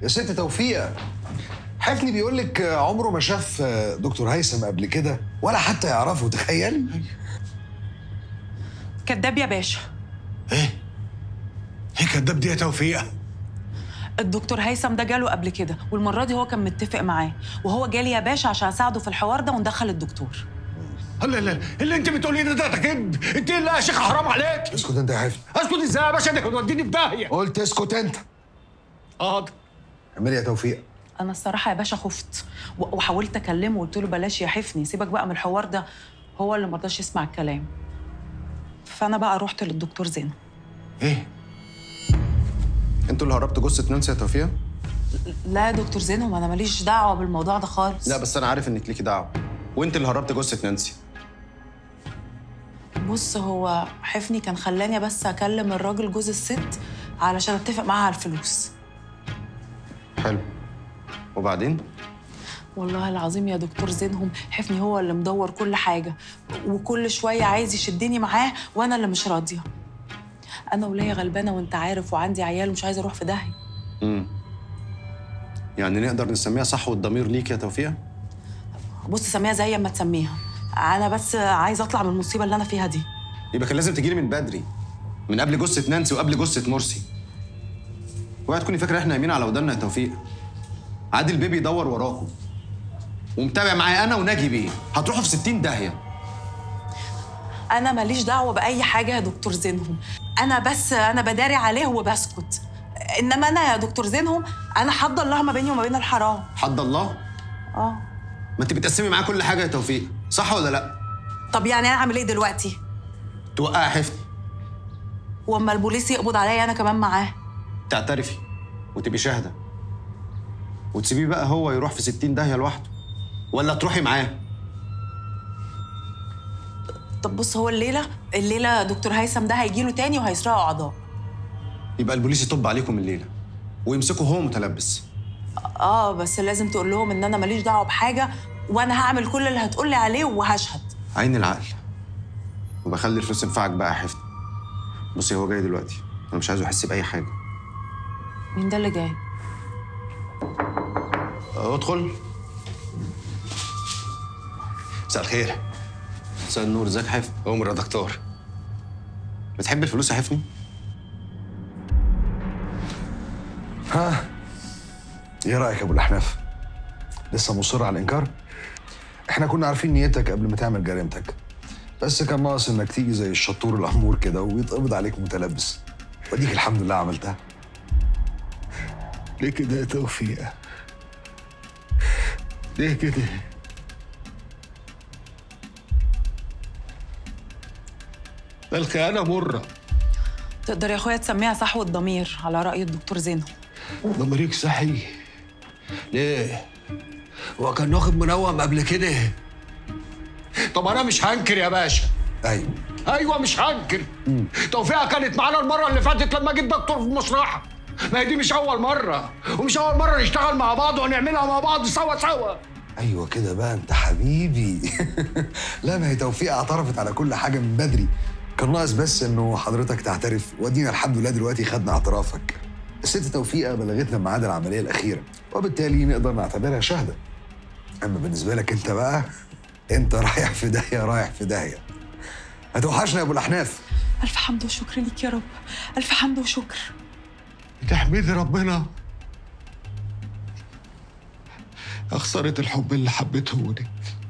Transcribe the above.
يا ست توفيقة حفني بيقول لك عمره ما شاف دكتور هيثم قبل كده ولا حتى يعرفه تخيلي كداب يا باشا ايه ايه كداب دي يا توفيقه الدكتور هيثم ده جاله قبل كده والمره دي هو كان متفق معاه وهو جالي يا باشا عشان اساعده في الحوار ده وندخل الدكتور لا لا اللي انت بتقوليه ده ده كذب انت لا يا شيخ حرام عليك اسكت انت يا حفني اسكت ازاي يا باشا ده هتوديني في داهيه قلت اسكت انت حاضر اعملي يا توفيق انا الصراحه يا باشا خفت و- وحاولت اكلمه وقلت له بلاش يا حفني سيبك بقى من الحوار ده هو اللي مرضاش يسمع الكلام فانا بقى رحت للدكتور زين ايه انتوا اللي هربتوا جثه نانسي يا توفيق؟ لا يا دكتور زينهم انا ماليش دعوه بالموضوع ده خالص لا بس انا عارف انك ليكي دعوه وانت اللي هربت جثه نانسي بص هو حفني كان خلاني بس اكلم الراجل جوز الست علشان اتفق معاه على الفلوس حلو وبعدين والله العظيم يا دكتور زينهم حفني هو اللي مدور كل حاجة وكل شوية عايز يشدني معاه وأنا اللي مش راضية أنا وليا غلبانة وأنت عارف وعندي عيال ومش عايزة أروح في داهية امم يعني نقدر نسميها صح والضمير ليك يا توفيق بص سميها زي ما تسميها أنا بس عايزة أطلع من المصيبة اللي أنا فيها دي يبقى كان لازم تجيلي من بدري من قبل جثه نانسي وقبل جثه مرسي اوعي تكوني فاكره احنا يمين على ودنا يا توفيق عادل بيبي يدور وراكم ومتابع معايا انا وناجي بيه هتروحوا في 60 داهيه أنا ماليش دعوة بأي حاجة يا دكتور زينهم أنا بس أنا بداري عليه وبسكت إنما أنا يا دكتور زينهم أنا حاضة الله ما بيني وما بين الحرام حد الله آه ما انت بتقسمي معاه كل حاجه يا توفيق صح ولا لا طب يعني أنا أعمل إيه دلوقتي؟ توقعي حفني واما البوليس يقبض عليا انا كمان معاه تعترفي وتبقي شاهده وتسيبيه بقى هو يروح في 60 داهيه لوحده ولا تروحي معاه طب بص هو الليله الليله دكتور هيثم ده هيجي له تاني وهيسرقوا اعضاء يبقى البوليس يطب عليكم الليله ويمسكوا هو متلبس اه بس لازم تقول لهم ان انا ماليش دعوه بحاجه وانا هعمل كل اللي هتقولي عليه وهشهد عين العقل وبخلي الفلوس تنفعك بقى يا حفني بصي هو جاي دلوقتي انا مش عايزه يحس باي حاجه مين ده اللي جاي ادخل مساء الخير مساء النور ازيك يا حفني عمر يا دكتور بتحب الفلوس يا حفني ها ايه رايك يا ابو الاحناف لسه مصر على الانكار احنا كنا عارفين نيتك قبل ما تعمل جريمتك بس كان ناقص انك تيجي زي الشطور الامور كده ويتقبض عليك متلبس وديك الحمد لله عملتها ليه كده يا توفيق ليه كده ده الخيانه مره تقدر يا اخويا تسميها صحوه الضمير على راي الدكتور زينهم ضميرك صحي ليه هو كان واخد منوم قبل كده طب انا مش هنكر يا باشا ايوه ايوه مش هنكر توفيقه كانت معانا المره اللي فاتت لما جيت دكتور في المصلحه ما هي دي مش اول مره ومش اول مره نشتغل مع بعض ونعملها مع بعض سوا سوا ايوه كده بقى انت حبيبي لا ما هي توفيق اعترفت على كل حاجه من بدري كان ناقص بس انه حضرتك تعترف ودينا الحمد لله دلوقتي خدنا اعترافك الست توفيقه بلغتنا بميعاد العمليه الاخيره وبالتالي نقدر نعتبرها شاهده اما بالنسبه لك انت بقى انت رايح في داهيه رايح في داهيه هتوحشنا يا ابو الاحناف الف حمد وشكر ليك يا رب الف حمد وشكر تحمدي ربنا يا خسارة الحب اللي حبيته لك